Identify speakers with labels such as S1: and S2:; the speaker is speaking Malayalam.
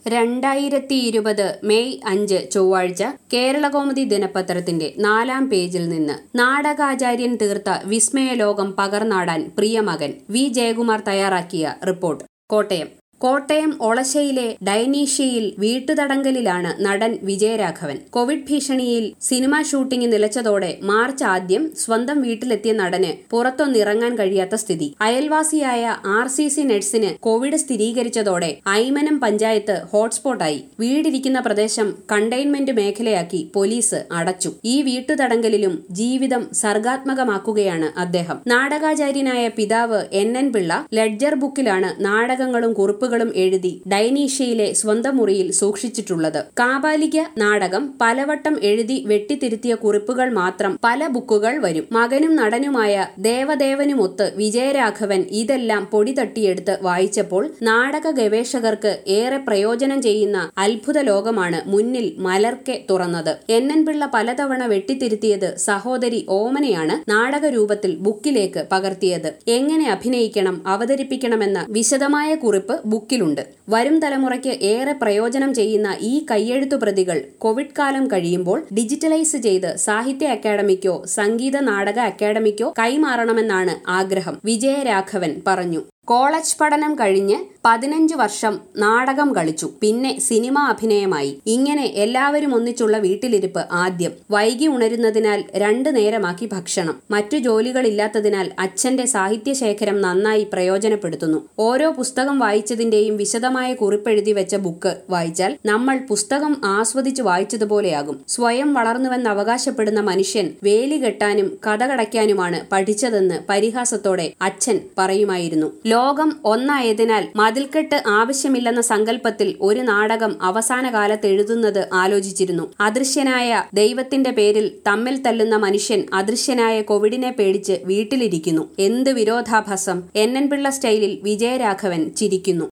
S1: രണ്ടായിരത്തി ഇരുപത് മെയ് അഞ്ച് ചൊവ്വാഴ്ച കേരളകൗമുദി ദിനപത്രത്തിന്റെ നാലാം പേജിൽ നിന്ന് നാടകാചാര്യൻ തീർത്ത വിസ്മയലോകം പകർന്നാടാൻ പ്രിയമകൻ വി ജയകുമാർ തയ്യാറാക്കിയ റിപ്പോർട്ട് കോട്ടയം കോട്ടയം ഒളശയിലെ ഡൈനീഷ്യയിൽ വീട്ടുതടങ്കലിലാണ് നടൻ വിജയരാഘവൻ കോവിഡ് ഭീഷണിയിൽ സിനിമാ ഷൂട്ടിംഗ് നിലച്ചതോടെ മാർച്ച് ആദ്യം സ്വന്തം വീട്ടിലെത്തിയ നടന് പുറത്തൊന്നിറങ്ങാൻ കഴിയാത്ത സ്ഥിതി അയൽവാസിയായ ആർ സി സി നഴ്സിന് കോവിഡ് സ്ഥിരീകരിച്ചതോടെ ഐമനം പഞ്ചായത്ത് ഹോട്ട്സ്പോട്ടായി വീടിരിക്കുന്ന പ്രദേശം കണ്ടെയ്ൻമെന്റ് മേഖലയാക്കി പോലീസ് അടച്ചു ഈ വീട്ടുതടങ്കലിലും ജീവിതം സർഗാത്മകമാക്കുകയാണ് അദ്ദേഹം നാടകാചാര്യനായ പിതാവ് എൻ എൻ പിള്ള ലെഡ്ജർ ബുക്കിലാണ് നാടകങ്ങളും കുറിപ്പുകളും എഴുതി ഡൈനീഷ്യയിലെ സ്വന്തം മുറിയിൽ സൂക്ഷിച്ചിട്ടുള്ളത് കാബാലിക നാടകം പലവട്ടം എഴുതി വെട്ടിത്തിരുത്തിയ കുറിപ്പുകൾ മാത്രം പല ബുക്കുകൾ വരും മകനും നടനുമായ ദേവദേവനുമൊത്ത് വിജയരാഘവൻ ഇതെല്ലാം പൊടി തട്ടിയെടുത്ത് വായിച്ചപ്പോൾ നാടക ഗവേഷകർക്ക് ഏറെ പ്രയോജനം ചെയ്യുന്ന അത്ഭുത ലോകമാണ് മുന്നിൽ മലർക്കെ തുറന്നത് എൻ എൻ പിള്ള പലതവണ വെട്ടിത്തിരുത്തിയത് സഹോദരി ഓമനയാണ് നാടകരൂപത്തിൽ ബുക്കിലേക്ക് പകർത്തിയത് എങ്ങനെ അഭിനയിക്കണം അവതരിപ്പിക്കണമെന്ന വിശദമായ കുറിപ്പ് ബുക്കിലുണ്ട് വരും തലമുറയ്ക്ക് ഏറെ പ്രയോജനം ചെയ്യുന്ന ഈ കയ്യെഴുത്തു പ്രതികൾ കോവിഡ് കാലം കഴിയുമ്പോൾ ഡിജിറ്റലൈസ് ചെയ്ത് സാഹിത്യ അക്കാദമിക്കോ സംഗീത നാടക അക്കാദമിക്കോ കൈമാറണമെന്നാണ് ആഗ്രഹം വിജയരാഘവൻ പറഞ്ഞു കോളേജ് പഠനം കഴിഞ്ഞ് പതിനഞ്ച് വർഷം നാടകം കളിച്ചു പിന്നെ സിനിമ അഭിനയമായി ഇങ്ങനെ എല്ലാവരും ഒന്നിച്ചുള്ള വീട്ടിലിരിപ്പ് ആദ്യം വൈകി ഉണരുന്നതിനാൽ രണ്ടു നേരമാക്കി ഭക്ഷണം മറ്റു ജോലികളില്ലാത്തതിനാൽ അച്ഛന്റെ സാഹിത്യ ശേഖരം നന്നായി പ്രയോജനപ്പെടുത്തുന്നു ഓരോ പുസ്തകം വായിച്ചതിന്റെയും വിശദമായ കുറിപ്പെഴുതി വെച്ച ബുക്ക് വായിച്ചാൽ നമ്മൾ പുസ്തകം ആസ്വദിച്ച് വായിച്ചതുപോലെയാകും സ്വയം വളർന്നുവെന്ന് അവകാശപ്പെടുന്ന മനുഷ്യൻ വേലി കെട്ടാനും കഥ കടയ്ക്കാനുമാണ് പഠിച്ചതെന്ന് പരിഹാസത്തോടെ അച്ഛൻ പറയുമായിരുന്നു ലോകം ഒന്നായതിനാൽ മതിൽക്കെട്ട് ആവശ്യമില്ലെന്ന സങ്കല്പത്തിൽ ഒരു നാടകം അവസാന കാലത്ത് എഴുതുന്നത് ആലോചിച്ചിരുന്നു അദൃശ്യനായ ദൈവത്തിന്റെ പേരിൽ തമ്മിൽ തല്ലുന്ന മനുഷ്യൻ അദൃശ്യനായ കോവിഡിനെ പേടിച്ച് വീട്ടിലിരിക്കുന്നു എന്ത് വിരോധാഭാസം എൻ എൻ പിള്ള സ്റ്റൈലിൽ വിജയരാഘവൻ ചിരിക്കുന്നു